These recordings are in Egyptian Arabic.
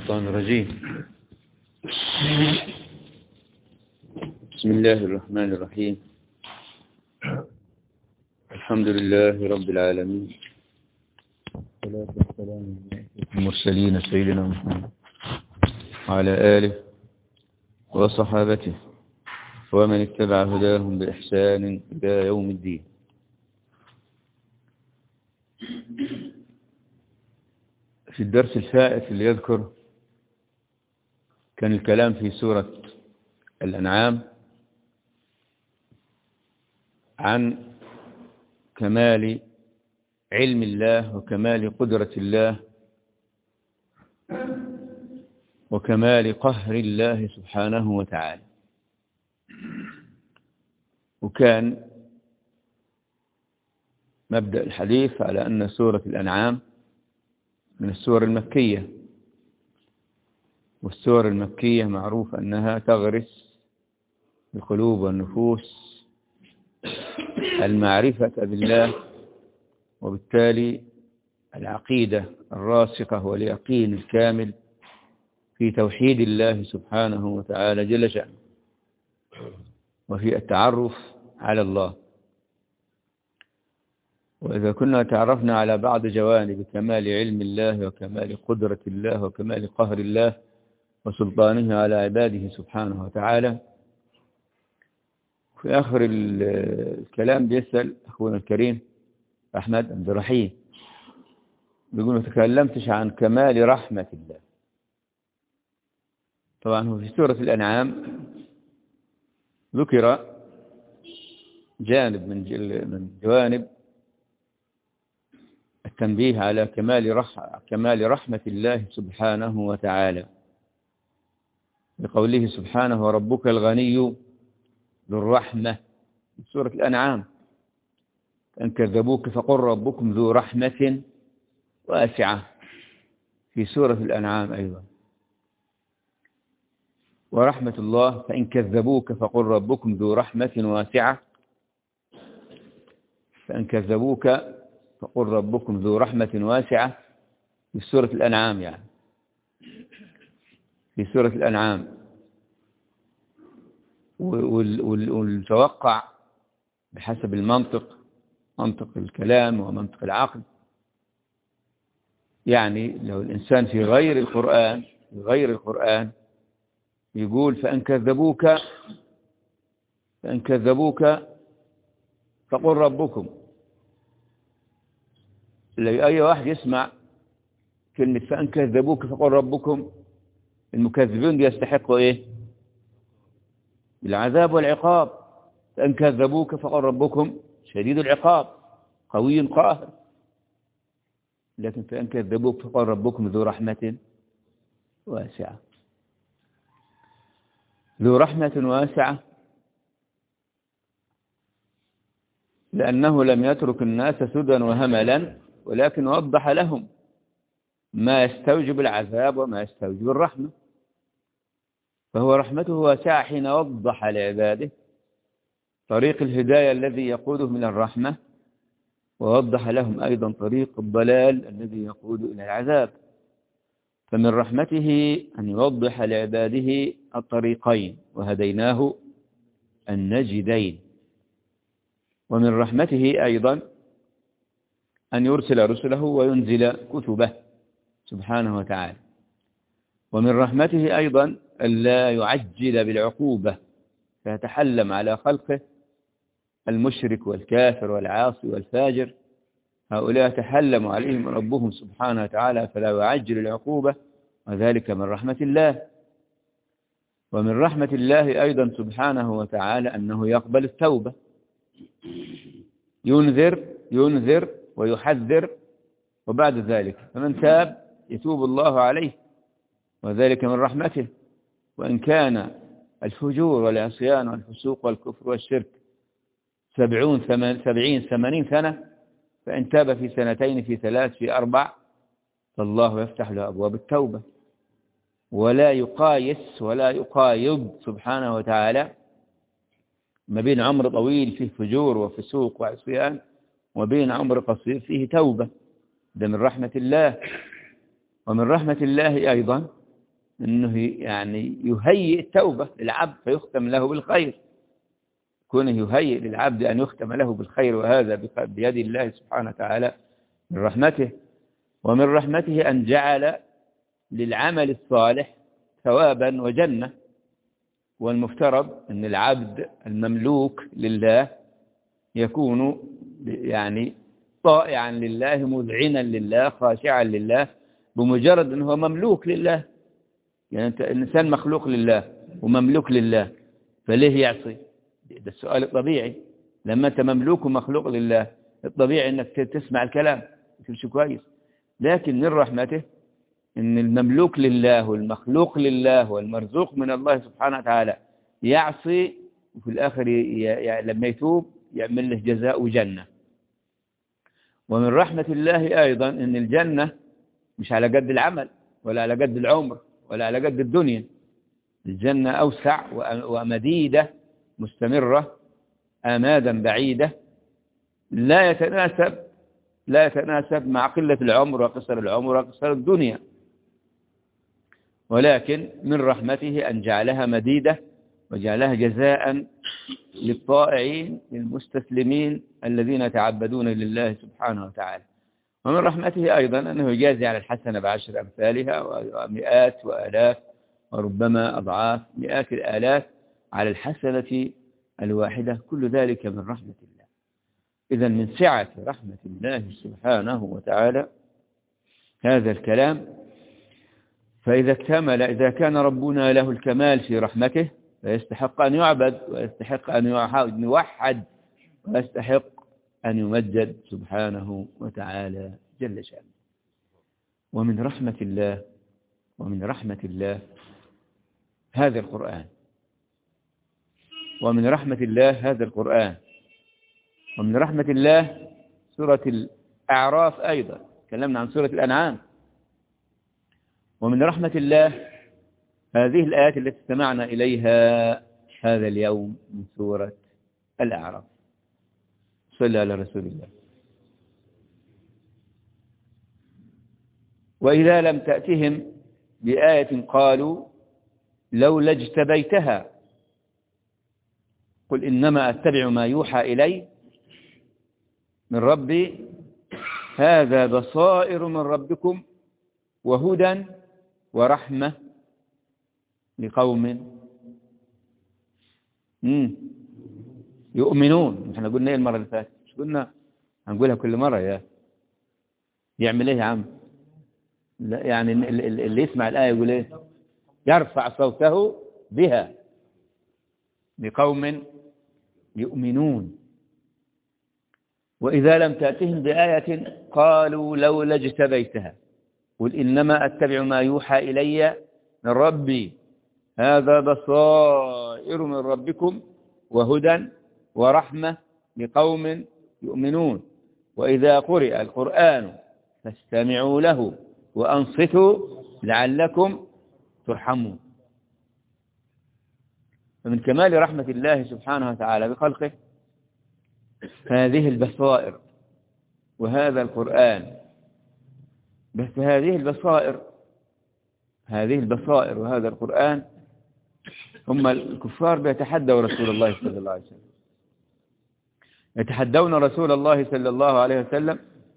الشيطان الرجيم بسم الله الرحمن الرحيم الحمد لله رب العالمين والصلاة والسلام على المرسلين سيدنا محمد وعلى آله وصحابته ومن اتبع هداهم بإحسان إلى يوم الدين في الدرس الفائت اللي يذكر كان الكلام في سورة الأنعام عن كمال علم الله وكمال قدرة الله وكمال قهر الله سبحانه وتعالى وكان مبدأ الحديث على أن سورة الأنعام من السور المكية والسور المكية معروف أنها تغرس القلوب والنفوس المعرفة بالله وبالتالي العقيدة الراسخة واليقين الكامل في توحيد الله سبحانه وتعالى جل شأنه وفي التعرف على الله وإذا كنا تعرفنا على بعض جوانب كمال علم الله وكمال قدرة الله وكمال قهر الله وسلطانه على عباده سبحانه وتعالى في آخر الكلام بيسأل أخونا الكريم أحمد عبد الرحيم بيقول ما تكلمتش عن كمال رحمة الله طبعا هو في سورة الأنعام ذكر جانب من من جوانب التنبيه على كمال رح كمال رحمة الله سبحانه وتعالى بقوله سبحانه وربك الغني ذو الرحمة في سورة الأنعام أن كذبوك فقل ربكم ذو رحمة واسعة في سورة الأنعام أيضا ورحمة الله فإن كذبوك فقل ربكم ذو رحمة واسعة فإن كذبوك فقل ربكم ذو رحمة واسعة في سورة الأنعام يعني في سورة الأنعام والتوقع بحسب المنطق منطق الكلام ومنطق العقل يعني لو الإنسان في غير القرآن في غير القرآن يقول فإن كذبوك فإن كذبوك فقل ربكم أي واحد يسمع كلمة فإن كذبوك فقل ربكم المكذبين يستحقوا إيه العذاب والعقاب فإن كذبوك فقل ربكم شديد العقاب قوي قاهر لكن فإن كذبوك فقل ربكم ذو رحمة واسعة ذو رحمة واسعة لأنه لم يترك الناس سدى وهملا ولكن وضح لهم ما يستوجب العذاب وما يستوجب الرحمة فهو رحمته واسعة حين وضح لعباده طريق الهداية الذي يقوده من الرحمة ووضح لهم أيضا طريق الضلال الذي يقود إلى العذاب فمن رحمته أن يوضح لعباده الطريقين وهديناه النجدين ومن رحمته أيضا أن يرسل رسله وينزل كتبه سبحانه وتعالى ومن رحمته أيضا ألا يعجل بالعقوبة فيتحلم على خلقه المشرك والكافر والعاصي والفاجر هؤلاء تحلم عليهم ربهم سبحانه وتعالى فلا يعجل العقوبة وذلك من رحمة الله ومن رحمة الله أيضا سبحانه وتعالى أنه يقبل التوبة ينذر ينذر ويحذر وبعد ذلك فمن تاب يتوب الله عليه وذلك من رحمته وإن كان الفجور والعصيان والفسوق والكفر والشرك سبعون سبعين ثمانين سنة فإن تاب في سنتين في ثلاث في أربع فالله يفتح له أبواب التوبة ولا يقايس ولا يقايض سبحانه وتعالى ما بين عمر طويل فيه فجور وفسوق وعصيان وبين عمر قصير فيه توبة ده من رحمة الله ومن رحمة الله أيضا أنه يعني يهيئ التوبة للعبد فيختم له بالخير كونه يهيئ للعبد أن يختم له بالخير وهذا بيد الله سبحانه وتعالى من رحمته ومن رحمته أن جعل للعمل الصالح ثوابا وجنة والمفترض أن العبد المملوك لله يكون يعني طائعا لله مذعنا لله خاشعا لله بمجرد أنه مملوك لله يعني أنت الإنسان مخلوق لله ومملوك لله فليه يعصي ده السؤال الطبيعي لما أنت مملوك ومخلوق لله الطبيعي أنك تسمع الكلام تمشي كويس لكن من رحمته أن المملوك لله والمخلوق لله والمرزوق من الله سبحانه وتعالى يعصي وفي الآخر لما يتوب يعمل له جزاء وجنة ومن رحمة الله أيضا أن الجنة مش على قد العمل ولا على قد العمر ولا على قد الدنيا الجنة أوسع ومديدة مستمرة آمادا بعيدة لا يتناسب لا يتناسب مع قلة العمر وقصر العمر وقصر الدنيا ولكن من رحمته أن جعلها مديدة وجعلها جزاء للطائعين للمستسلمين الذين يتعبدون لله سبحانه وتعالى ومن رحمته أيضا أنه يجازي على الحسنة بعشر أمثالها ومئات وآلاف وربما أضعاف مئات الآلاف على الحسنة الواحدة كل ذلك من رحمة الله إذا من سعة رحمة الله سبحانه وتعالى هذا الكلام فإذا اكتمل إذا كان ربنا له الكمال في رحمته فيستحق أن يعبد ويستحق أن يوحد ويستحق أن يمجد سبحانه وتعالى جل شأنه ومن رحمة الله ومن رحمة الله هذا القرآن ومن رحمة الله هذا القرآن ومن رحمة الله سورة الأعراف أيضا تكلمنا عن سورة الأنعام ومن رحمة الله هذه الآيات التي استمعنا إليها هذا اليوم من سورة الأعراف صلى على رسول الله وإذا لم تأتهم بآية قالوا لولا اجتبيتها قل إنما أتبع ما يوحى إلي من ربي هذا بصائر من ربكم وهدى ورحمة لقوم مم. يؤمنون احنا قلنا ايه المرة اللي فاتت مش قلنا هنقولها كل مرة يا يعمل ايه يا عم لا يعني اللي يسمع الآية يقول ايه يرفع صوته بها لقوم يؤمنون وإذا لم تأتهم بآية قالوا لولا اجتبيتها قل إنما أتبع ما يوحى إلي من ربي هذا بصائر من ربكم وهدى ورحمة لقوم يؤمنون وإذا قرئ القرآن فاستمعوا له وأنصتوا لعلكم ترحمون فمن كمال رحمة الله سبحانه وتعالى بخلقه هذه البصائر وهذا القرآن بس هذه البصائر هذه البصائر وهذا القرآن هم الكفار بيتحدوا رسول الله صلى الله عليه وسلم يتحدون رسول الله صلى الله عليه وسلم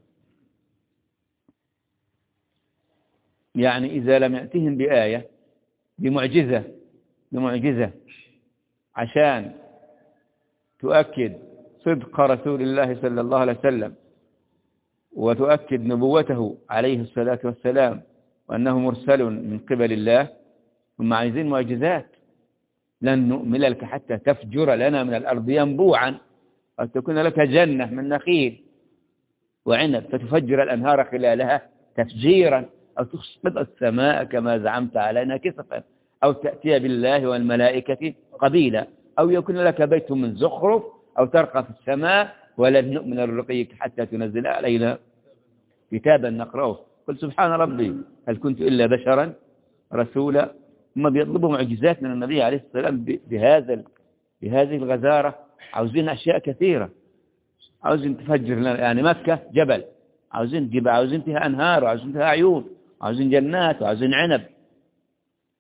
يعني إذا لم يأتهم بآية بمعجزة بمعجزة عشان تؤكد صدق رسول الله صلى الله عليه وسلم وتؤكد نبوته عليه الصلاة والسلام وأنه مرسل من قبل الله هم عايزين معجزات لن نؤمن لك حتى تفجر لنا من الأرض ينبوعا أو تكون لك جنة من نخيل وعنب فتفجر الأنهار خلالها تفجيرا أو تسقط السماء كما زعمت علينا كسفا أو تأتي بالله والملائكة قبيلا أو يكون لك بيت من زخرف أو ترقى في السماء ولن نؤمن لرقيك حتى تنزل علينا كتابا نقرأه قل سبحان ربي هل كنت إلا بشرا رسولا هم بيطلبوا معجزات من النبي عليه السلام بهذا بهذه الغزارة عاوزين أشياء كثيرة عاوزين تفجر لنا يعني مكة جبل عاوزين جبل عاوزين فيها أنهار وعاوزين فيها عيون عاوزين جنات وعاوزين عنب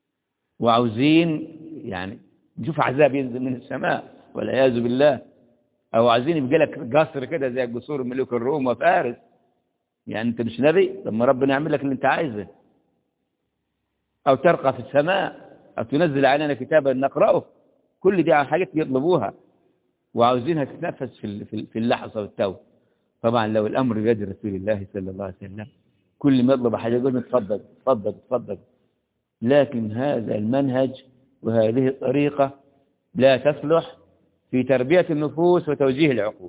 وعاوزين يعني نشوف عذاب ينزل من السماء والعياذ بالله او عايزين يبقى لك قصر كده زي قصور ملوك الروم وفارس يعني انت مش نبي لما ربنا يعمل لك اللي انت عايزه او ترقى في السماء او تنزل علينا كتابا نقرأه كل دي حاجات بيطلبوها وعاوزينها تتنفذ في في اللحظة والتو طبعا لو الامر بيد رسول الله صلى الله عليه وسلم كل ما يطلب حاجة يقول اتفضل اتفضل اتفضل لكن هذا المنهج وهذه الطريقة لا تصلح في تربية النفوس وتوجيه العقول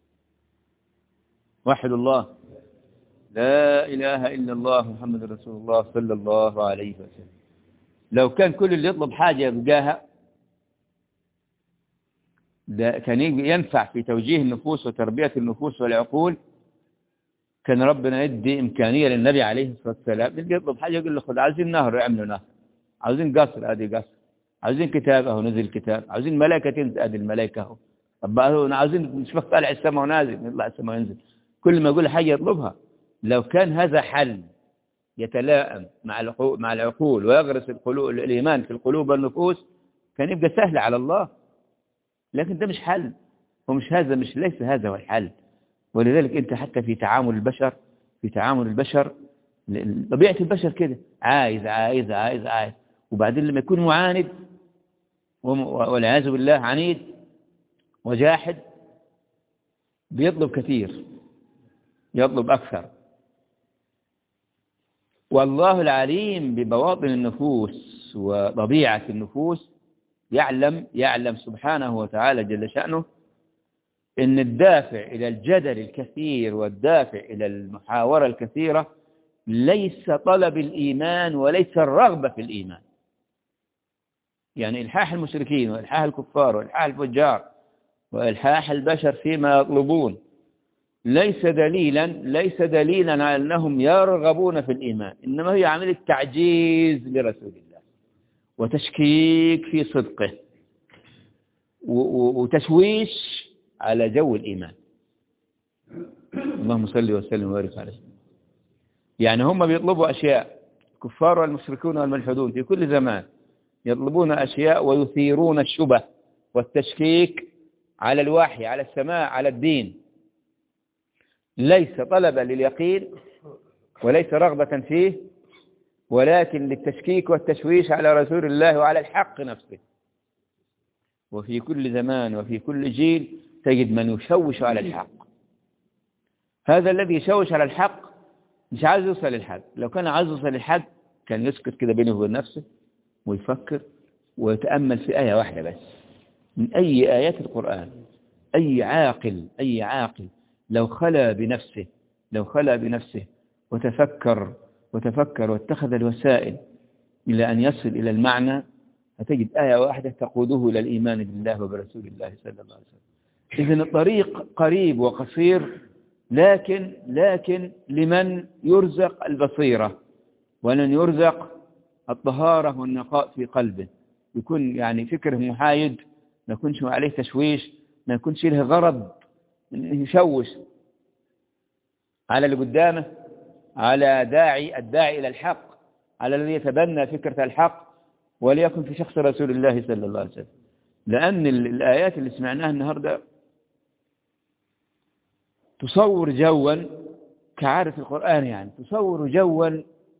وحد الله لا إله إلا الله محمد رسول الله صلى الله عليه وسلم لو كان كل اللي يطلب حاجة يبقاها ده كان ينفع في توجيه النفوس وتربية النفوس والعقول كان ربنا يدي إمكانية للنبي عليه الصلاة والسلام اللي يطلب حاجة يقول له خذ عايزين نهر يعملوا نهر عاوزين قصر ادي قصر عاوزين كتاب اهو نزل كتاب عاوزين ملائكة تنزل ادي الملائكة اهو طب اهو عاوزين نشوفك طالع السماء ونازل نطلع السماء وينزل كل ما يقول حاجة يطلبها لو كان هذا حل يتلائم مع العقول, مع العقول ويغرس القلوب الإيمان في القلوب والنفوس كان يبقى سهل على الله لكن ده مش حل ومش هذا مش ليس هذا هو الحل ولذلك انت حتى في تعامل البشر في تعامل البشر طبيعة البشر كده عايز عايز عايز عايز وبعدين لما يكون معاند والعياذ بالله عنيد وجاحد بيطلب كثير يطلب أكثر والله العليم ببواطن النفوس وطبيعة النفوس يعلم يعلم سبحانه وتعالى جل شأنه إن الدافع إلى الجدل الكثير والدافع إلى المحاورة الكثيرة ليس طلب الإيمان وليس الرغبة في الإيمان يعني إلحاح المشركين وإلحاح الكفار وإلحاح الفجار وإلحاح البشر فيما يطلبون ليس دليلا ليس دليلا على أنهم يرغبون في الإيمان إنما هي عملية تعجيز لرسول الله وتشكيك في صدقه وتشويش على جو الإيمان اللهم صل وسلم وبارك عليه يعني هم بيطلبوا أشياء الكفار والمشركون والملحدون في كل زمان يطلبون أشياء ويثيرون الشبه والتشكيك على الوحي على السماء على الدين ليس طلبا لليقين وليس رغبة فيه ولكن للتشكيك والتشويش على رسول الله وعلى الحق نفسه وفي كل زمان وفي كل جيل تجد من يشوش على الحق هذا الذي يشوش على الحق مش عايز يوصل للحق لو كان عايز يوصل للحق كان يسكت كده بينه وبين نفسه ويفكر ويتأمل في آية واحدة بس من أي آيات القرآن أي عاقل أي عاقل لو خلى بنفسه لو خلى بنفسه وتفكر وتفكر واتخذ الوسائل إلى أن يصل إلى المعنى فتجد آية واحدة تقوده إلى الإيمان بالله وبرسول الله صلى الله عليه وسلم إذن الطريق قريب وقصير لكن لكن لمن يرزق البصيرة ولن يرزق الطهارة والنقاء في قلبه يكون يعني فكره محايد ما يكونش عليه تشويش ما يكونش له غرض يشوش على اللي قدامه على داعي الداعي إلى الحق على الذي يتبنى فكرة الحق وليكن في شخص رسول الله صلى الله عليه وسلم لأن الآيات اللي سمعناها النهاردة تصور جوا كعارف القرآن يعني تصور جوا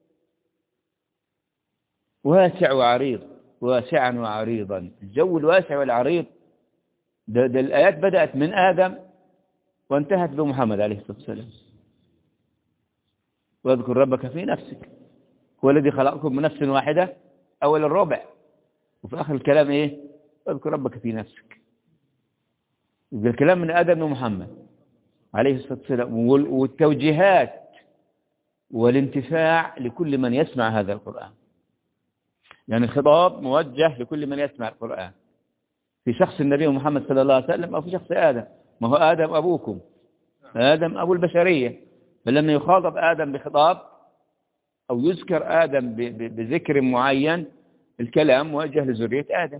واسع وعريض واسعا وعريضا الجو الواسع والعريض ده, ده الآيات بدأت من آدم وانتهت بمحمد عليه الصلاة والسلام واذكر ربك في نفسك هو الذي خلقكم من نفس واحدة أول الربع وفي آخر الكلام إيه واذكر ربك في نفسك يبقى الكلام من آدم ومحمد عليه الصلاة والسلام والتوجيهات والانتفاع لكل من يسمع هذا القرآن يعني الخطاب موجه لكل من يسمع القرآن في شخص النبي محمد صلى الله عليه وسلم أو في شخص آدم ما هو آدم أبوكم آدم أبو البشرية فلما يخاطب آدم بخطاب أو يذكر آدم بذكر معين الكلام موجه لذرية آدم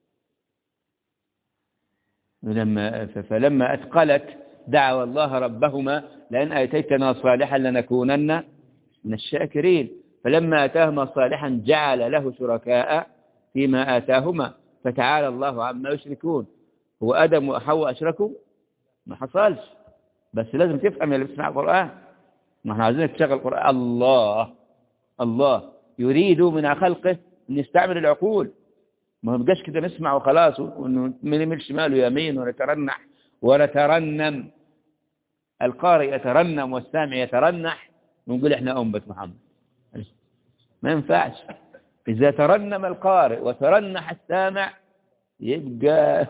فلما, فلما أثقلت دعوا الله ربهما لأن آتيتنا صالحا لنكونن من الشاكرين فلما أتاهما صالحا جعل له شركاء فيما آتاهما فتعالى الله عما يشركون هو آدم وحواء أشركوا ما حصلش بس لازم تفهم اللي بتسمع القرآن ما احنا عايزين تشغل القرآن الله الله يريد من خلقه ان يستعمل العقول ما نبقاش كده نسمع وخلاص ونميل شمال ويمين ونترنح ونترنم القارئ يترنم والسامع يترنح ونقول احنا أمة محمد ما ينفعش إذا ترنم القارئ وترنح السامع يبقى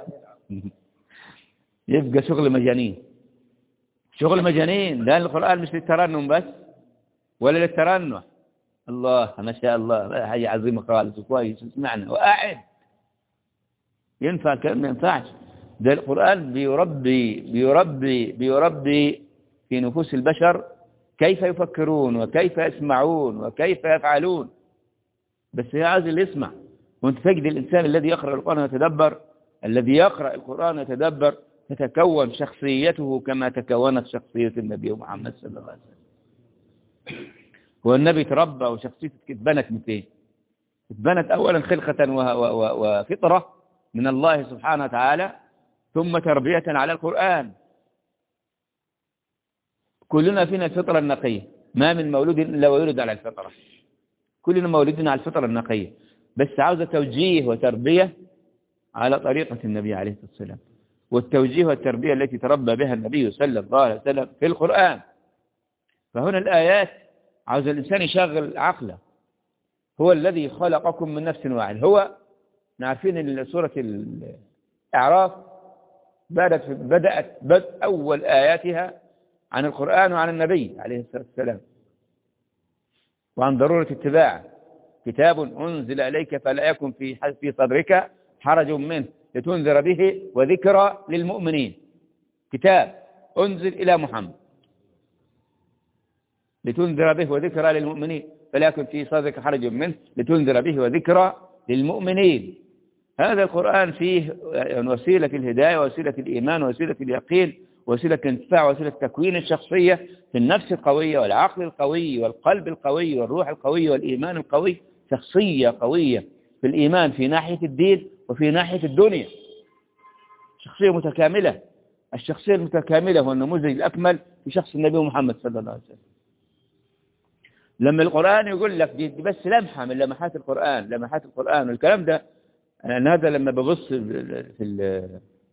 يبقى شغل مجانين شغل مجانين لأن القرآن مش للترنم بس ولا للترنح الله ما شاء الله حاجة عظيمة خالص وكويس اسمعنا وقاعد ينفع كلام ما ينفعش ده القرآن بيربي بيربي بيربي في نفوس البشر كيف يفكرون وكيف يسمعون وكيف يفعلون بس هي عايز اللي يسمع وانت تجد الإنسان الذي يقرأ القرآن ويتدبر الذي يقرأ القرآن ويتدبر تتكون شخصيته كما تكونت شخصية النبي محمد صلى الله عليه وسلم هو النبي تربى وشخصيته اتبنت من ايه اتبنت أولا خلقة وفطرة من الله سبحانه وتعالى ثم تربية على القرآن كلنا فينا الفطرة النقية ما من مولود إلا ويولد على الفطرة كلنا مولودين على الفطرة النقية بس عاوزة توجيه وتربية على طريقة النبي عليه الصلاة والسلام والتوجيه والتربية التي تربى بها النبي صلى الله عليه وسلم في القرآن فهنا الآيات عاوز الإنسان يشغل عقله هو الذي خلقكم من نفس واحد هو عارفين ان سورة الإعراف بدأت بدأت بدء أول آياتها عن القرآن وعن النبي عليه الصلاة والسلام وعن ضرورة اتباعه كتاب أنزل إليك فلا يكن في في صدرك حرج منه لتنذر به وذكرى للمؤمنين كتاب أنزل إلى محمد لتنذر به وذكرى للمؤمنين فلا يكن في صدرك حرج منه لتنذر به وذكرى للمؤمنين هذا القرآن فيه وسيلة الهداية وسيلة الإيمان وسيلة اليقين وسيلة الانتفاع وسيلة تكوين الشخصية في النفس القوية والعقل القوي والقلب القوي والروح القوي والإيمان القوي شخصية قوية في الإيمان في ناحية الدين وفي ناحية الدنيا شخصية متكاملة الشخصية المتكاملة هو النموذج الأكمل في شخص النبي محمد صلى الله عليه وسلم لما القرآن يقول لك دي بس لمحة من لمحات القرآن لمحات القرآن والكلام ده أنا هذا لما ببص في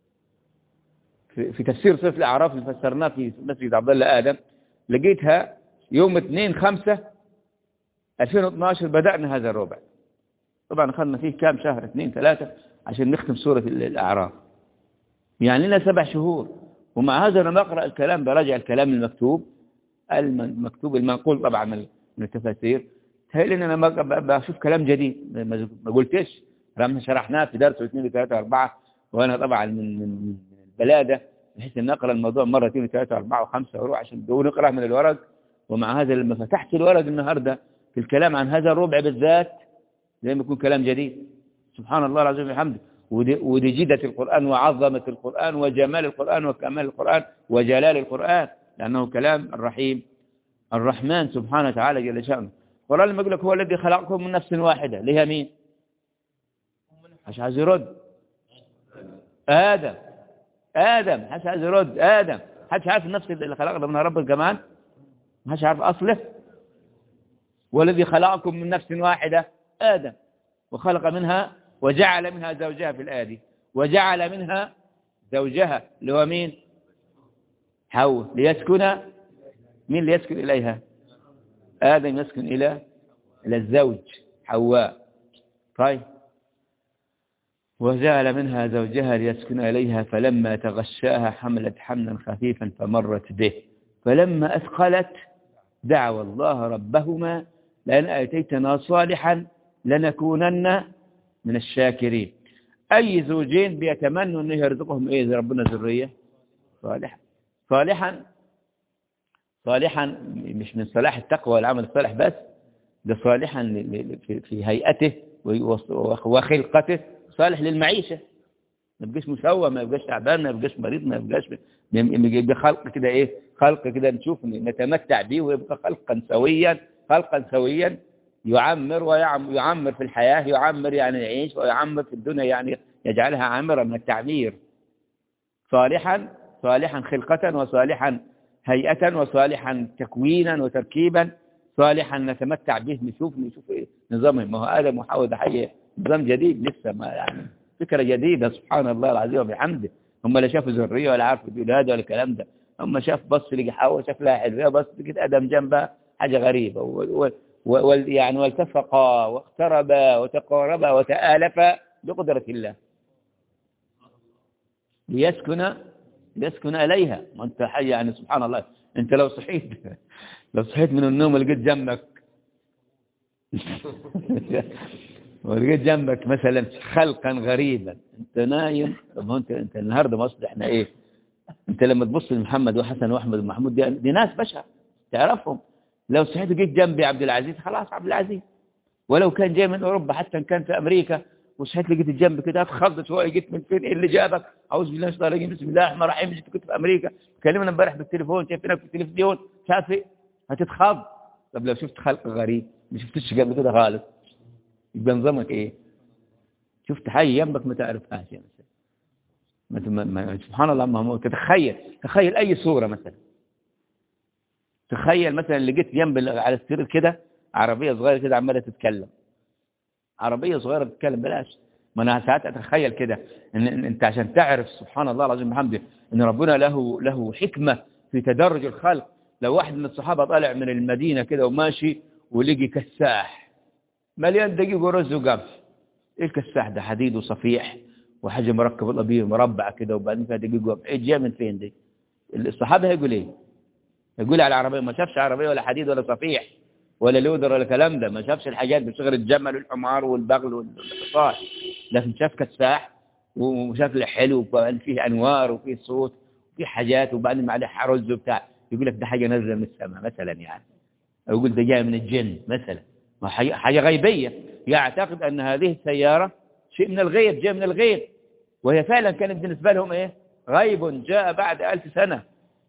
في تفسير صفة الأعراف اللي فسرناه في مسجد عبد الله آدم لقيتها يوم 2 5 2012 بدأنا هذا الربع طبعا أخذنا فيه كام شهر اثنين ثلاثة عشان نختم سورة الأعراف يعني لنا سبع شهور ومع هذا لما أقرأ الكلام براجع الكلام المكتوب المكتوب المنقول طبعا من التفاسير تهيأ لي أنا بشوف كلام جديد ما قلتش رغم شرحناه في درس واثنين وثلاثة وأربعة وأنا طبعا من من البلادة بحيث أن أقرأ الموضوع مرة اثنين وثلاثة وأربعة وخمسة وأروح عشان نقرأ من الورق ومع هذا لما فتحت الورق النهاردة في الكلام عن هذا الربع بالذات زي ما يكون كلام جديد سبحان الله العظيم وبحمده ودي جدة القرآن وعظمة القرآن وجمال القرآن وكمال القرآن وجلال القرآن لأنه كلام الرحيم الرحمن سبحانه وتعالى جل شأنه القرآن لما يقول لك هو الذي خلقكم من نفس واحدة ليها مين مش عايز يرد آدم آدم مش عايز يرد آدم حدش عارف النفس اللي خلقنا من رب الجمال مش عارف أصله والذي خلقكم من نفس واحدة آدم وخلق منها وجعل منها زوجها في الآية دي وجعل منها زوجها اللي هو مين حواء ليسكن مين ليسكن إليها آدم يسكن إلى إلى الزوج حواء طيب وجعل منها زوجها ليسكن إليها فلما تغشاها حملت حملا خفيفا فمرت به فلما أثقلت دعوا الله ربهما لأن آتيتنا صالحا لنكونن من الشاكرين أي زوجين بيتمنوا أنه يرزقهم إيه ربنا ذرية صالحا صالحا صالحا مش من صلاح التقوى والعمل الصالح بس ده صالحا في هيئته وخلقته صالح للمعيشة ما يبقاش مسوى ما يبقاش تعبان ما يبقاش مريض ما يبقاش يبقى خلق كده ايه خلق كده نشوف نتمتع به ويبقى خلقا سويا خلقا سويا يعمر ويعمر في الحياة يعمر يعني يعيش ويعمر في الدنيا يعني يجعلها عامرة من التعمير صالحا صالحا خلقة وصالحا هيئة وصالحا تكوينا وتركيبا صالحا نتمتع به نشوف نشوف إيه نظامه ما هو آدم وحواء ده حاجة نظام جديد لسه ما يعني فكرة جديدة سبحان الله العظيم وبحمده هم لا شافوا ذرية ولا عارفوا أولاد ولا الكلام ده هم شاف بص لقى حواء شاف لها حلوة بص لقيت آدم جنبها حاجة غريبة وال يعني والتفقا واقتربا وتقاربا وتآلفا بقدرة الله ليسكن ليسكن إليها ما أنت حي يعني سبحان الله أنت لو صحيت لو صحيت من النوم ولقيت جنبك ولقيت جنبك مثلا خلقا غريبا انت نايم طب انت انت النهارده مصر احنا ايه انت لما تبص لمحمد وحسن واحمد ومحمود دي, دي ناس بشر تعرفهم لو صحيت جيت جنبي عبد العزيز خلاص عبد العزيز ولو كان جاي من اوروبا حتى ان كان في امريكا وصحيت لقيت الجنب كده اتخض شويه جيت من فين ايه اللي جابك اعوذ بالله من الشيطان الرجيم بسم الله الرحمن الرحيم جيت كنت في امريكا كلمنا امبارح بالتليفون شايفينك في التلفزيون شاف ايه هتتخض طب لو شفت خلق غريب ما شفتش قبل كده خالص يبقى نظامك ايه شفت حاجه جنبك ما تعرفهاش يعني ما ما سبحان الله ما هو تتخيل تخيل اي صوره مثلا تخيل مثلا اللي جيت جنب على السرير كده عربيه صغيره كده عماله تتكلم عربيه صغيره بتتكلم بلاش ما انا ساعات اتخيل كده ان انت عشان تعرف سبحان الله العظيم بحمده ان ربنا له له حكمه في تدرج الخلق لو واحد من الصحابه طالع من المدينه كده وماشي ولقي كساح مليان دقيق ورز وقمح ايه الكساح ده حديد وصفيح وحاجه مركب الابيض مربع كده وبعدين فيها دقيق وقمح ايه جاي من فين دي الصحابه هيقول ايه يقول على العربيه ما شافش عربيه ولا حديد ولا صفيح ولا لودر ولا كلام ده ما شافش الحاجات بتشغل الجمل والحمار والبغل والحصان لكن شاف كساح وشاف الحلو فيه انوار وفيه صوت وفيه حاجات وبعدين ما عليه رز وبتاع يقول لك ده حاجه نازله من السماء مثلا يعني او يقول ده جاي من الجن مثلا ما حاجه غيبيه يعتقد ان هذه السياره شيء من الغيب جاء من الغيب وهي فعلا كانت بالنسبه لهم ايه غيب جاء بعد ألف سنه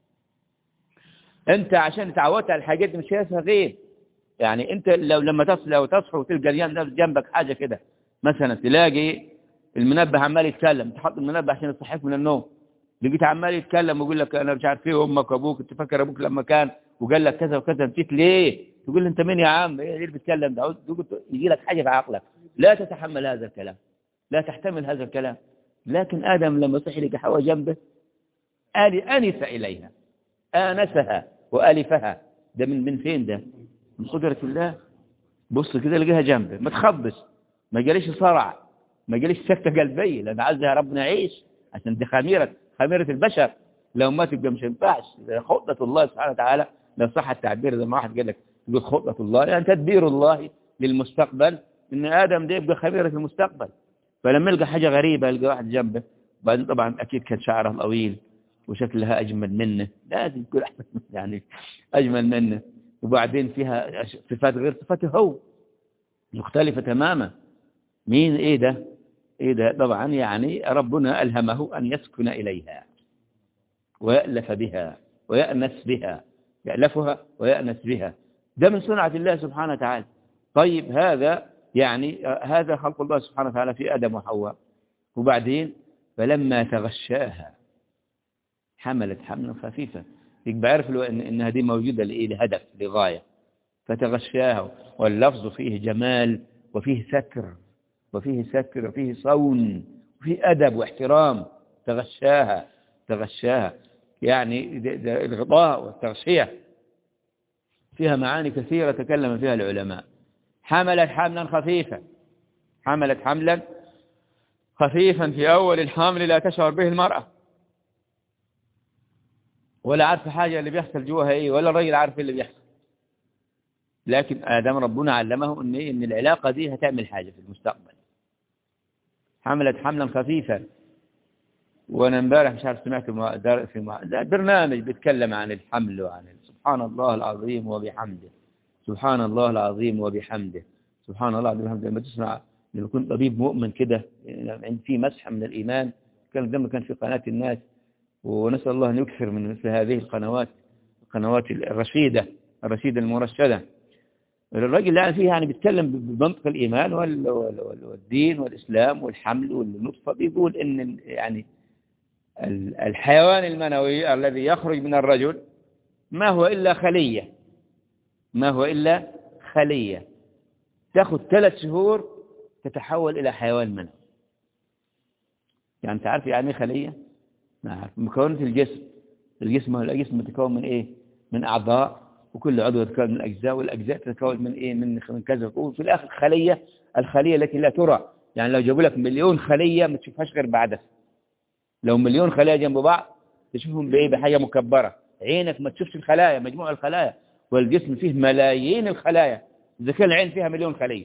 انت عشان تعودت على الحاجات دي مش شايفها غيب يعني انت لو لما تصل لو تصحى وتلقى جنبك حاجه كده مثلا تلاقي المنبه عمال يتكلم تحط المنبه عشان يصحيك من النوم لقيت عمال يتكلم ويقول لك انا مش عارف ايه امك وابوك انت فاكر ابوك لما كان وقال لك كذا وكذا نسيت ليه تقول انت مين يا عم ايه اللي بتتكلم ده يجي لك حاجه في عقلك لا تتحمل هذا الكلام لا تحتمل هذا الكلام لكن ادم لما صحي لقى حواء جنبه انس اليها انسها والفها ده من من فين ده من قدرة الله بص كده لقيها جنبه ما تخبش ما جاليش صرع ما جاليش سكتة قلبية لأن عايزها ربنا يعيش عشان دي خميرة خميرة البشر لو ما تبقى مش ينفعش خطة الله سبحانه وتعالى لو صح التعبير زي ما واحد قال لك يقول خطة الله يعني تدبير الله للمستقبل إن آدم ده يبقى خميرة المستقبل فلما يلقى حاجة غريبة يلقى واحد جنبه بعدين طبعا أكيد كان شعره طويل وشكلها أجمل منه لازم يكون يعني أجمل منه وبعدين فيها صفات غير صفاته هو مختلفة تماما مين ايه ده ايه ده طبعا يعني ربنا ألهمه أن يسكن إليها ويألف بها ويأنس بها يألفها ويأنس بها ده من صنعة الله سبحانه وتعالى طيب هذا يعني هذا خلق الله سبحانه وتعالى في آدم وحواء وبعدين فلما تغشاها حملت حملا خفيفا يبقى عرف له إن, إن هذه موجودة لإيه لهدف لغاية فتغشاها واللفظ فيه جمال وفيه ستر وفيه ستر وفيه صون وفيه أدب واحترام تغشاها تغشاها يعني ده ده الغطاء والتغشية فيها معاني كثيرة تكلم فيها العلماء حملت حملا خفيفا حملت حملا خفيفا في أول الحمل لا تشعر به المرأة ولا عارفه حاجة اللي بيحصل جواها ايه ولا الراجل عارف ايه اللي بيحصل لكن آدم ربنا علمه ان إيه؟ ان العلاقة دي هتعمل حاجة في المستقبل حملت حملا خفيفا وانا امبارح مش عارف سمعت في برنامج بيتكلم عن الحمل وعن سبحان الله العظيم وبحمده سبحان الله العظيم وبحمده سبحان الله العظيم وبحمده لما تسمع لما يكون طبيب مؤمن كده يعني في مسحة من الإيمان كان لما كان في قناة الناس ونسأل الله أن يكثر من مثل هذه القنوات القنوات الرشيدة الرشيدة المرشدة الراجل يعني فيه يعني بيتكلم بمنطق الإيمان وال- وال- وال- والدين والإسلام والحمل والنطفة بيقول إن يعني ال- الحيوان المنوي الذي يخرج من الرجل ما هو إلا خلية ما هو إلا خلية تأخذ ثلاث شهور تتحول إلى حيوان منوي يعني تعرف يعني إيه خلية نعم مكونة الجسم الجسم هو الجسم متكون من إيه من أعضاء وكل عضو يتكون من أجزاء والأجزاء تتكون من إيه من من كذا وفي الآخر خلية الخلية التي لا ترى يعني لو جابوا لك مليون خلية ما تشوفهاش غير بعدها لو مليون خلايا جنب بعض تشوفهم بإيه بحاجة مكبرة عينك ما تشوفش الخلايا مجموع الخلايا والجسم فيه ملايين الخلايا إذا كان العين فيها مليون خلية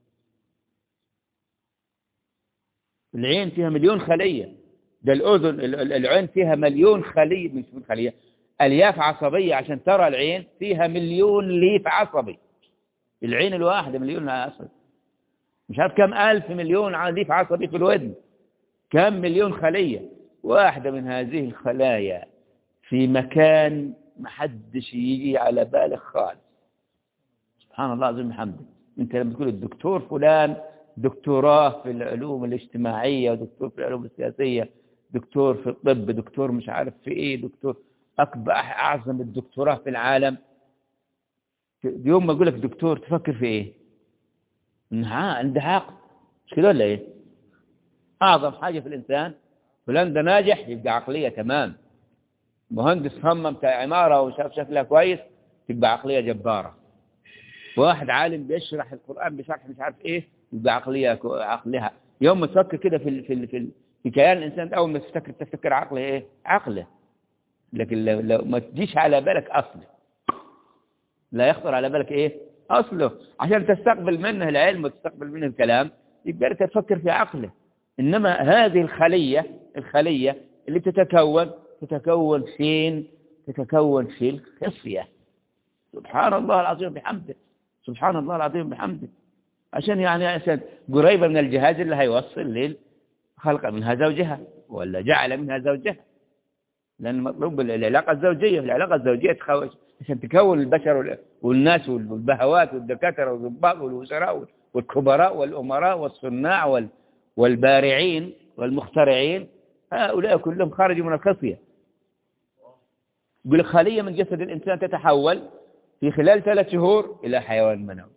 العين فيها مليون خلية ده الأذن ال- ال- العين فيها مليون خلية مش مليون خلية ألياف عصبية عشان ترى العين فيها مليون ليف عصبي العين الواحدة مليون عصبي مش عارف كم ألف مليون ع- ليف عصبي في الودن كم مليون خلية واحدة من هذه الخلايا في مكان محدش يجي على بالك خالص سبحان الله العظيم بحمده انت لما تقول الدكتور فلان دكتوراه في العلوم الاجتماعية ودكتور في العلوم السياسية دكتور في الطب دكتور مش عارف في ايه دكتور اكبر اعظم الدكتوراه في العالم يوم ما اقول لك دكتور تفكر في ايه انها عنده عقل مش كده ولا ايه اعظم حاجة في الانسان فلان ده ناجح يبقى عقلية تمام مهندس صمم بتاع عمارة وشاف شكلها كويس تبقى عقلية جبارة واحد عالم بيشرح القرآن بشرح مش عارف ايه يبقى عقلية كو- عقلها يوم ما تفكر كده في ال في ال في, ال في كيان الانسان اول ما تفتكر تفتكر عقله ايه عقله لكن لو, لو ما تجيش على بالك اصله لا يخطر على بالك ايه اصله عشان تستقبل منه العلم وتستقبل منه الكلام يبقى انت تفكر في عقله انما هذه الخلية الخلية اللي تتكون تتكون فين تتكون في الخصية سبحان الله العظيم بحمده سبحان الله العظيم بحمده عشان يعني عشان قريبة من الجهاز اللي هيوصل للخلق منها زوجها ولا جعل منها زوجها لأن مطلوب العلاقة الزوجية العلاقة الزوجية تخوش عشان تكون البشر وال- والناس والبهوات والدكاترة والضباط والوزراء والكبراء والأمراء والصناع وال- والبارعين والمخترعين هؤلاء كلهم خرجوا من الخصية يقول لك خلية من جسد الإنسان تتحول في خلال ثلاث شهور إلى حيوان منوي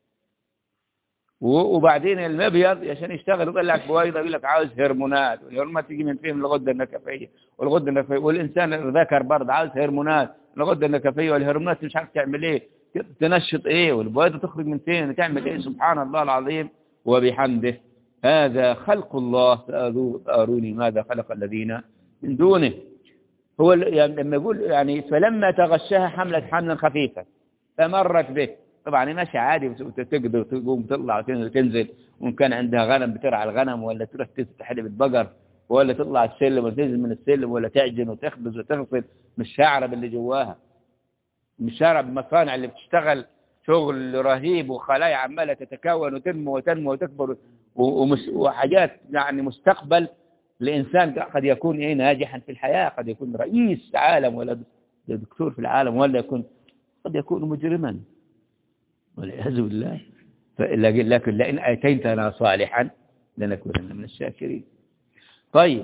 و- وبعدين المبيض عشان يشتغل يطلع لك بويضه يقول لك عاوز هرمونات والهرمونات تيجي من فين من الغده النكفيه والغده النكفيه والانسان الذكر برضه عاوز هرمونات الغده النكفيه والهرمونات مش عارف تعمل ايه تنشط ايه والبويضه تخرج من فين تعمل ايه سبحان الله العظيم وبحمده هذا خلق الله فأذو- فاروني ماذا خلق الذين من دونه هو ال- يعني لما يقول يعني فلما تغشاها حملت حملا خفيفا فمرت به طبعا هي ماشيه عادي وتقدر تقوم تطلع وتنزل وان كان عندها غنم بترعى الغنم ولا تروح تحلب البقر ولا تطلع السلم وتنزل من السلم ولا تعجن وتخبز وتغسل مش شعره باللي جواها مش شعره بالمصانع اللي بتشتغل شغل رهيب وخلايا عماله تتكون وتنمو وتنمو وتكبر و- ومس- وحاجات يعني مستقبل لإنسان قد يكون إيه ناجحا في الحياة قد يكون رئيس عالم ولا دكتور في العالم ولا يكون قد يكون مجرما والعياذ بالله فلكن لكن لئن آتيتنا صالحا لنكونن من الشاكرين طيب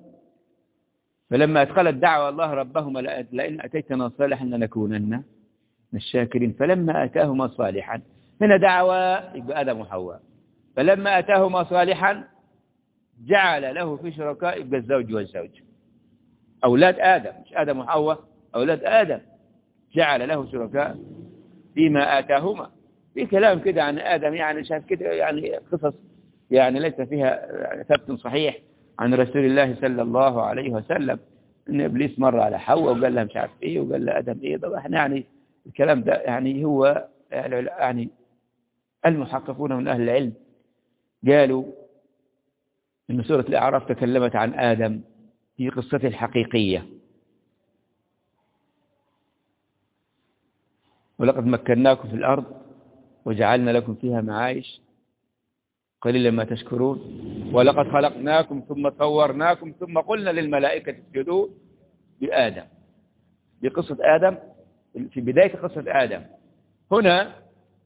فلما أدخلت دعوة الله ربهما لأ- لئن أتيتنا صالحا لنكونن من الشاكرين فلما آتاهما صالحا هنا دعوة يبقى آدم وحواء فلما آتاهما صالحا جعل له في شركاء يبقى الزوج والزوج أولاد آدم مش آدم وحواء أولاد آدم جعل له شركاء فيما آتاهما في كلام كده عن آدم يعني شاف كده يعني قصص يعني ليس فيها ثبت صحيح عن رسول الله صلى الله عليه وسلم ان ابليس مر على حواء وقال لها مش عارف ايه وقال لها ادم ايه طبعا احنا يعني الكلام ده يعني هو يعني المحققون من اهل العلم قالوا ان سوره الاعراف تكلمت عن ادم في قصته الحقيقيه ولقد مكناكم في الارض وجعلنا لكم فيها معايش قليلا ما تشكرون ولقد خلقناكم ثم صورناكم ثم قلنا للملائكة اسجدوا لآدم بقصة آدم في بداية قصة آدم هنا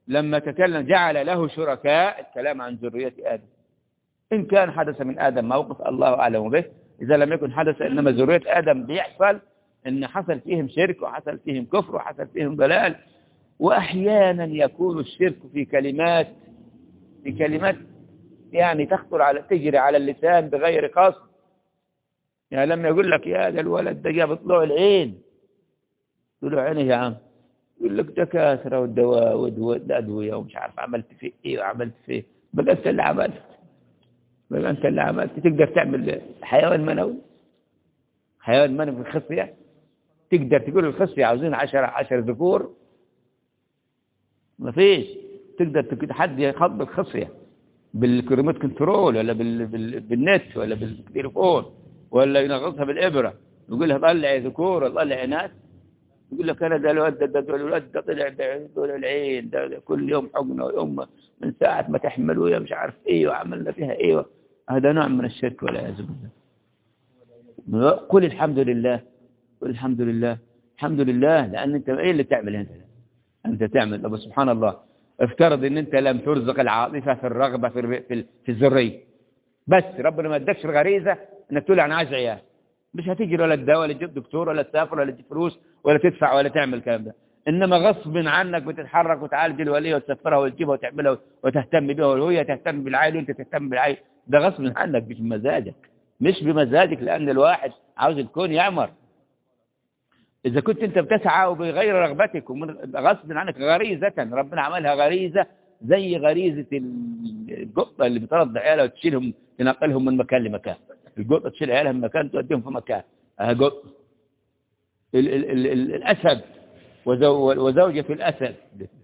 لما تكلم جعل له شركاء الكلام عن ذرية آدم إن كان حدث من آدم موقف الله أعلم به إذا لم يكن حدث إنما ذرية آدم بيحصل إن حصل فيهم شرك وحصل فيهم كفر وحصل فيهم ضلال وأحيانا يكون الشرك في كلمات في كلمات يعني تخطر على تجري على اللسان بغير قصد يعني لما يقول لك يا ده الولد ده جاب طلوع العين طلوع عينه يا عم يقول لك دكاتره والدواء والادويه ومش عارف عملت فيه ايه وعملت فيه بقى انت اللي عملت بقى انت اللي عملت تقدر تعمل حيوان منوي حيوان منوي في الخصيه تقدر تقول الخصيه عاوزين 10 10 ذكور ما فيش تقدر حد يخبط الخصيه بالريموت كنترول ولا بال... بال... بالنت ولا بالتليفون ولا ينغصها بالإبرة يقول لها طلع ذكور طلع إناث يقول لك أنا ده الولد ده, ده الولد ده طلع ده العين ده, ده كل يوم حقنة ويوم من ساعة ما تحملوا مش عارف إيه وعملنا فيها إيه هذا نوع من الشرك ولا يعزب الله قل الحمد لله قل الحمد لله الحمد لله لأن أنت إيه اللي تعمل أنت أنت تعمل أبو سبحان الله افترض ان انت لم ترزق العاطفة في الرغبة في, في, في الذرية بس ربنا ما ادكش الغريزة انك تقول انا عايز عيال مش هتجري ولا الدواء ولا تجيب دكتور ولا تسافر ولا تجيب فلوس ولا تدفع ولا تعمل الكلام ده انما غصب عنك بتتحرك وتعالج الولية وتسفرها وتجيبها وتعملها وتهتم بها وهي تهتم بالعيل وانت تهتم بالعيل ده غصب عنك مش بمزاجك مش بمزاجك لان الواحد عاوز الكون يعمر إذا كنت أنت بتسعى وبغير رغبتك غصب عنك غريزة ربنا عملها غريزة زي غريزة القطة اللي بترضع عيالها وتشيلهم تنقلهم من مكان لمكان القطة تشيل عيالها من مكان توديهم في مكان ها قطة ال ال ال ال الأسد وزوجة الأسد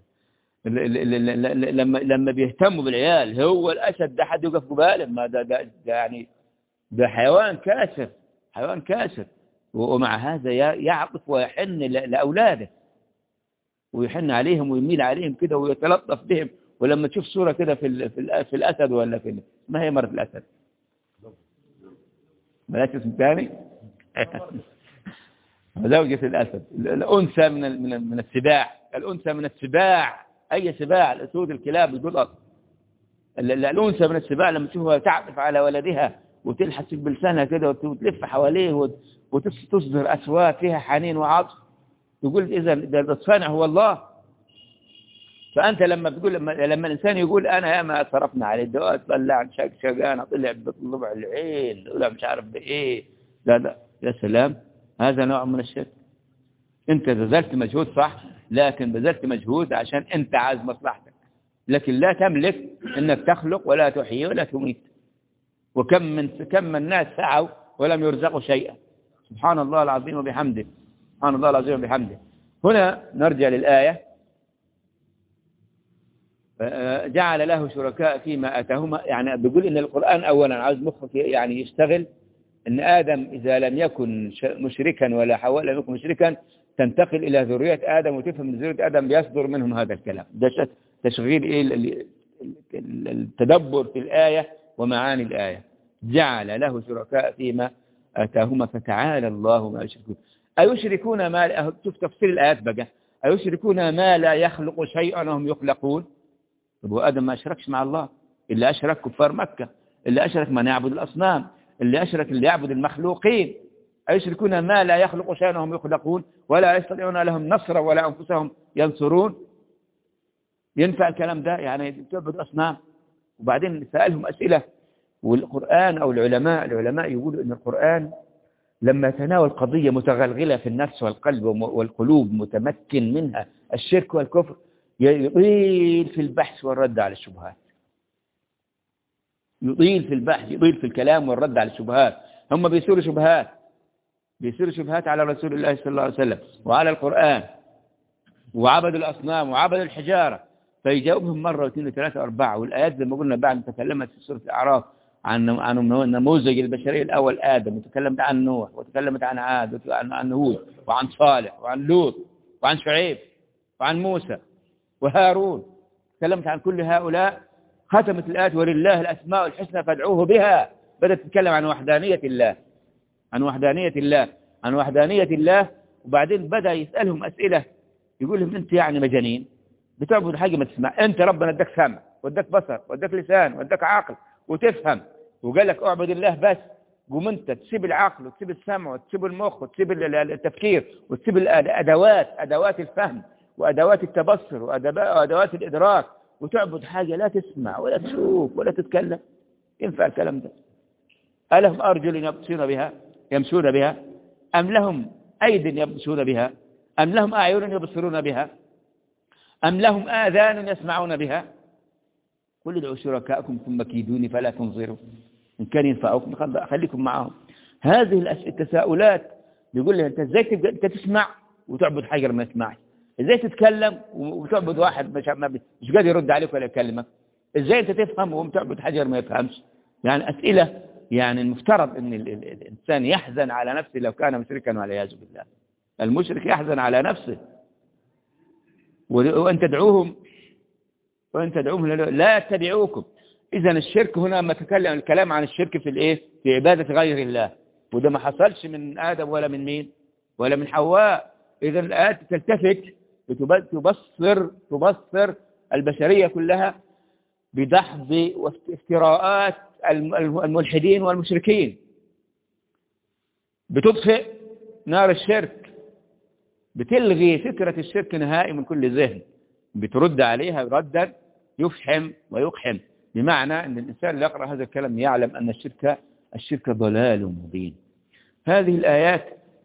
لما لما بيهتموا بالعيال هو الأسد ده حد يوقف قباله ما ده, ده, ده يعني ده حيوان كاسر حيوان كاسر ومع هذا يعطف ويحن لأولاده ويحن عليهم ويميل عليهم كده ويتلطف بهم ولما تشوف صورة كده في في, في الأسد ولا في ما هي مرة الأسد بلاش اسم ثاني زوجة الأسد الأنثى من من من السباع الأنثى من السباع أي سباع الأسود الكلاب القطط الأنثى من السباع لما تشوفها تعطف على ولدها وتلحس بلسانها كده وتلف حواليه وتصدر أصوات فيها حنين وعطف تقول إذا ده الصانع هو الله فأنت لما تقول لما, لما الإنسان يقول أنا يا ما صرفنا عليه الدواء طلع شق شقانة طلع بطلع العين طلع مش عارف بإيه لا لا يا سلام هذا نوع من الشرك أنت بذلت مجهود صح لكن بذلت مجهود عشان أنت عايز مصلحتك لكن لا تملك أنك تخلق ولا تحيي ولا تميت وكم من كم من الناس سعوا ولم يرزقوا شيئا سبحان الله العظيم وبحمده سبحان الله العظيم وبحمده هنا نرجع للآية جعل له شركاء فيما أتاهما يعني بيقول إن القرآن أولا عاوز مخك يعني يشتغل إن آدم إذا لم يكن مشركا ولا حواء لم يكن مشركا تنتقل إلى ذرية آدم وتفهم من ذرية آدم بيصدر منهم هذا الكلام ده تشغيل إيه التدبر في الآية ومعاني الآية جعل له شركاء فيما آتاهما فتعالى الله ما يشركون أيشركون ما شوف تفسير الآيات بقى أيشركون ما لا يخلق شيئا وهم يخلقون طب وآدم ما أشركش مع الله اللي أشرك كفار مكة اللي أشرك من يعبد الأصنام اللي أشرك اللي يعبد المخلوقين أيشركون ما لا يخلق شيئا وهم يخلقون ولا يستطيعون لهم نصرا ولا أنفسهم ينصرون ينفع الكلام ده يعني تعبد أصنام وبعدين سألهم أسئلة والقرآن أو العلماء العلماء يقولوا أن القرآن لما تناول قضية متغلغلة في النفس والقلب والقلوب متمكن منها الشرك والكفر يطيل في البحث والرد على الشبهات يطيل في البحث يطيل في الكلام والرد على الشبهات هم بيصيروا شبهات بيصيروا شبهات على رسول الله صلى الله عليه وسلم وعلى القرآن وعبد الأصنام وعبد الحجارة فيجاوبهم مرة واثنين وثلاثة وأربعة والآيات زي ما قلنا بعد تكلمت في سورة الأعراف عن عن نموذج البشرية الأول آدم وتكلمت عن نوح وتكلمت عن عاد وعن هود وعن صالح وعن لوط وعن شعيب وعن موسى وهارون تكلمت عن كل هؤلاء ختمت الآيات ولله الأسماء الحسنى فادعوه بها بدأت تتكلم عن وحدانية الله عن وحدانية الله عن وحدانية الله وبعدين بدأ يسألهم أسئلة يقول لهم أنت يعني مجانين بتعبد حاجة ما تسمع أنت ربنا اداك سمع واداك بصر واداك لسان واداك عقل وتفهم وقال لك اعبد الله بس قوم انت تسيب العقل وتسيب السمع وتسيب المخ وتسيب التفكير وتسيب الادوات ادوات الفهم وادوات التبصر وادوات الادراك وتعبد حاجة لا تسمع ولا تشوف ولا تتكلم ينفع الكلام ده ألهم أرجل يبصرون بها يمشون بها أم لهم أيد يبصرون بها أم لهم أعين يبصرون بها أم لهم آذان يسمعون بها قل ادعوا شركاءكم ثم كيدوني فلا تنظروا إن كان ينفعكم خليكم معهم هذه التساؤلات بيقول لي أنت إزاي أنت تسمع وتعبد حجر ما يسمعش إزاي تتكلم وتعبد واحد مش مش قادر يرد عليك ولا يكلمك إزاي أنت تفهم وتعبد حجر ما يفهمش يعني أسئلة يعني المفترض أن الإنسان يحزن على نفسه لو كان مشركا والعياذ بالله المشرك يحزن على نفسه وأن تدعوهم وأن تدعوهم لا يتبعوكم إذا الشرك هنا لما تكلم الكلام عن الشرك في الإيه في عبادة غير الله وده ما حصلش من آدم ولا من مين ولا من حواء إذا الآيات تلتفت تبصر تبصر البشرية كلها بدحض وافتراءات الملحدين والمشركين بتطفئ نار الشرك بتلغي فكرة الشرك نهائي من كل ذهن بترد عليها ردا يفحم ويقحم بمعنى أن الإنسان اللي يقرأ هذا الكلام يعلم أن الشرك الشرك ضلال مبين هذه الآيات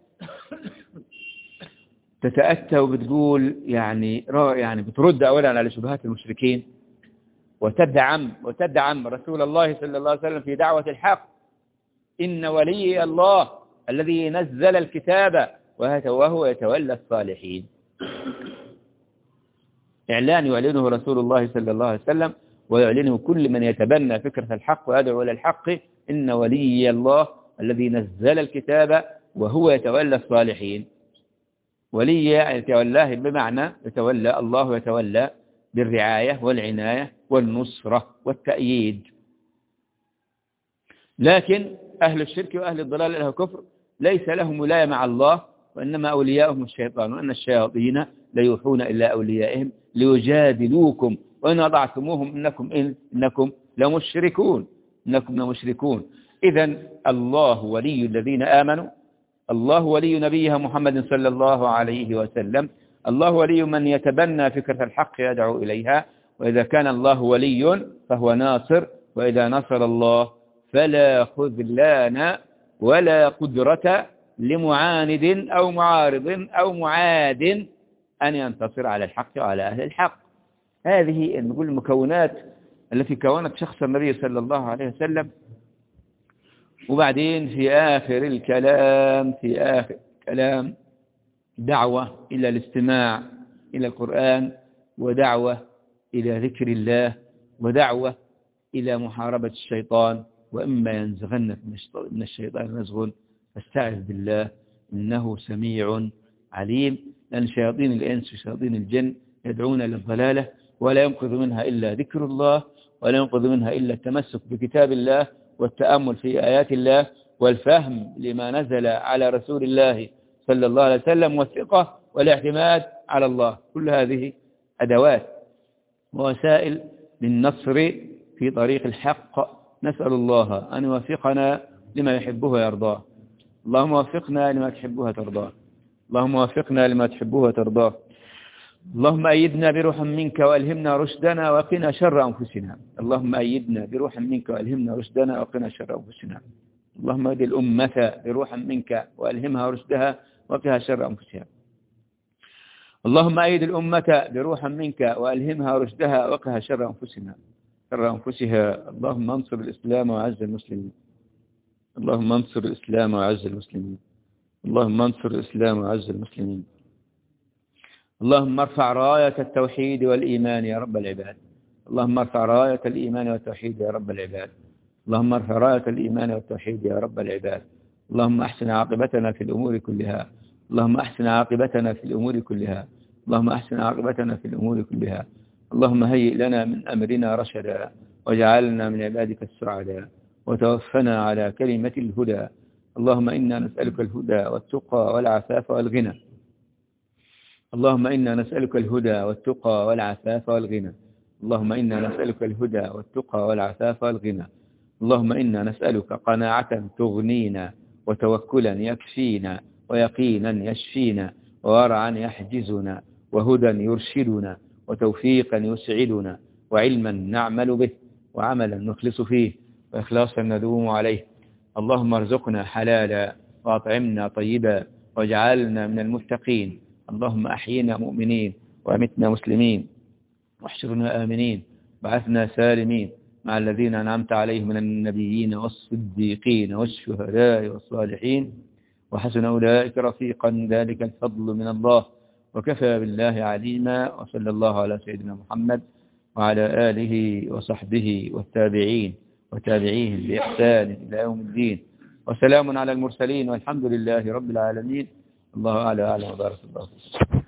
تتأتى وبتقول يعني يعني بترد أولا على شبهات المشركين وتدعم وتدعم رسول الله صلى الله عليه وسلم في دعوة الحق إن ولي الله الذي نزل الكتاب وهو يتولى الصالحين إعلان يعلنه رسول الله صلى الله عليه وسلم ويعلنه كل من يتبنى فكرة الحق ويدعو إلى الحق إن ولي الله الذي نزل الكتاب وهو يتولى الصالحين ولي يتولاه بمعنى يتولى الله يتولى بالرعاية والعناية والنصرة والتأييد لكن أهل الشرك وأهل الضلال أهل الكفر ليس لهم ولاية مع الله وإنما أولياؤهم الشيطان وأن الشياطين ليوحون إلى أوليائهم ليجادلوكم وإن أضعتموهم إنكم, إن إنكم لمشركون إنكم لمشركون إذا الله ولي الذين آمنوا الله ولي نبيها محمد صلى الله عليه وسلم الله ولي من يتبنى فكرة الحق يدعو إليها وإذا كان الله ولي فهو ناصر وإذا نصر الله فلا خذلان ولا قدرة لمعاند أو معارض أو معاد أن ينتصر على الحق وعلى أهل الحق هذه نقول المكونات التي كونت شخص النبي صلى الله عليه وسلم وبعدين في آخر الكلام في آخر الكلام دعوة إلى الاستماع إلى القرآن ودعوة إلى ذكر الله ودعوة إلى محاربة الشيطان وإما ينزغنك من الشيطان نزغ فاستعذ بالله إنه سميع عليم لأن شياطين الإنس وشياطين الجن يدعون للضلالة ولا ينقذ منها إلا ذكر الله ولا ينقذ منها إلا التمسك بكتاب الله والتأمل في آيات الله والفهم لما نزل على رسول الله صلى الله عليه وسلم والثقة والاعتماد على الله كل هذه أدوات ووسائل للنصر في طريق الحق نسأل الله أن يوفقنا لما يحبه ويرضاه اللهم وفقنا لما تحبه وترضاه اللهم وفقنا لما تحبه وترضاه اللهم أيدنا بروح منك وألهمنا رشدنا وقنا شر أنفسنا اللهم أيدنا بروح منك وألهمنا رشدنا وقنا شر أنفسنا اللهم أيد الأمة بروح منك وألهمها رشدها وقها شر أنفسها اللهم أيد الأمة بروح منك وألهمها رشدها وقها شر أنفسنا شر أنفسها اللهم انصر الإسلام وعز المسلمين اللهم انصر الإسلام وعز المسلمين اللهم انصر الإسلام وعز المسلمين اللهم ارفع راية التوحيد والإيمان يا رب العباد اللهم ارفع راية الإيمان والتوحيد يا رب العباد اللهم ارفع راية الإيمان والتوحيد يا رب العباد اللهم أحسن عاقبتنا في الأمور كلها اللهم أحسن عاقبتنا في الأمور كلها اللهم أحسن عاقبتنا في الأمور كلها اللهم هيئ لنا من أمرنا رشدا واجعلنا من عبادك السعداء وتوفنا على كلمة الهدى اللهم إنا نسألك الهدى والتقى والعفاف والغنى اللهم إنا نسألك الهدى والتقى والعفاف والغنى اللهم إنا نسألك الهدى والتقى والعفاف والغنى اللهم إنا نسألك قناعة تغنينا وتوكلا يكفينا ويقينا يشفينا وورعا يحجزنا وهدى يرشدنا وتوفيقا يسعدنا وعلما نعمل به وعملا نخلص فيه وإخلاصا ندوم عليه اللهم ارزقنا حلالا وأطعمنا طيبا واجعلنا من المتقين اللهم أحينا مؤمنين وأمتنا مسلمين واحشرنا آمنين بعثنا سالمين مع الذين أنعمت عليهم من النبيين والصديقين والشهداء والصالحين وحسن أولئك رفيقا ذلك الفضل من الله وكفى بالله عليما وصلى الله على سيدنا محمد وعلى آله وصحبه والتابعين وتابعيهم بإحسان إلى يوم الدين وسلام على المرسلين والحمد لله رب العالمين الله أعلى أعلم وبارك الله فيكم